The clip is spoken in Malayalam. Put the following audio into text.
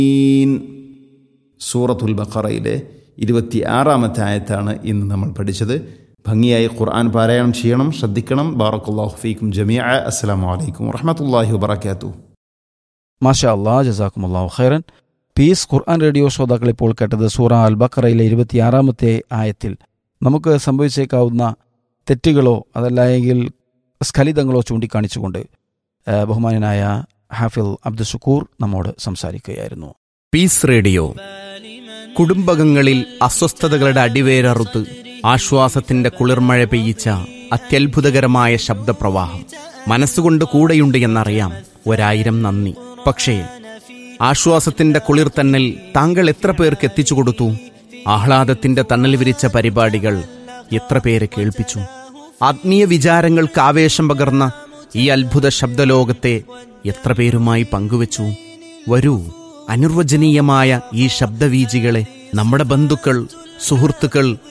സൂറത്തുൽ ബഖറയിലെ ഇരുപത്തി ആറാമത്തെ ആയത്താണ് ഇന്ന് നമ്മൾ പഠിച്ചത് ഭംഗിയായി ഖുർആൻ പാരായണം ചെയ്യണം ശ്രദ്ധിക്കണം ബാറക്കുല്ലാഹു ഫീക്കും ജമിയ അസ്സലാമു അലൈക്കും വറഹമത്തല്ലാഹി വബർക്കാത്തു മാഷാ അള്ളാ ജസാക്കും അള്ളാഹു ഖൈറൻ പീസ് ഖുർആൻ റേഡിയോ ശ്രോതാക്കൾ ഇപ്പോൾ കേട്ടത് സൂറ അൽ ബക്കറയിലെ ഇരുപത്തിയാറാമത്തെ ആയത്തിൽ നമുക്ക് സംഭവിച്ചേക്കാവുന്ന തെറ്റുകളോ അതല്ലെങ്കിൽ സ്ഖലിതങ്ങളോ ചൂണ്ടിക്കാണിച്ചുകൊണ്ട് ആ, ബഹുമാനനായ ഹാഫിൽ അബ്ദുൽ ഷുക്കൂർ നമ്മോട് സംസാരിക്കുകയായിരുന്നു പീസ് റേഡിയോ കുടുംബകങ്ങളിൽ അസ്വസ്ഥതകളുടെ അടിവേരറുത്ത് ആശ്വാസത്തിന്റെ കുളിർമഴ പെയ്യിച്ച അത്യത്ഭുതകരമായ ശബ്ദപ്രവാഹം മനസ്സുകൊണ്ട് കൂടെയുണ്ട് എന്നറിയാം ഒരായിരം നന്ദി പക്ഷേ ആശ്വാസത്തിന്റെ കുളിർ തന്നൽ താങ്കൾ എത്ര പേർക്ക് എത്തിച്ചു കൊടുത്തു ആഹ്ലാദത്തിന്റെ തണൽ വിരിച്ച പരിപാടികൾ എത്ര പേരെ കേൾപ്പിച്ചു ആത്മീയ വിചാരങ്ങൾക്ക് ആവേശം പകർന്ന ഈ അത്ഭുത ശബ്ദലോകത്തെ എത്ര പേരുമായി പങ്കുവച്ചു വരൂ അനിർവചനീയമായ ഈ ശബ്ദവീജികളെ നമ്മുടെ ബന്ധുക്കൾ സുഹൃത്തുക്കൾ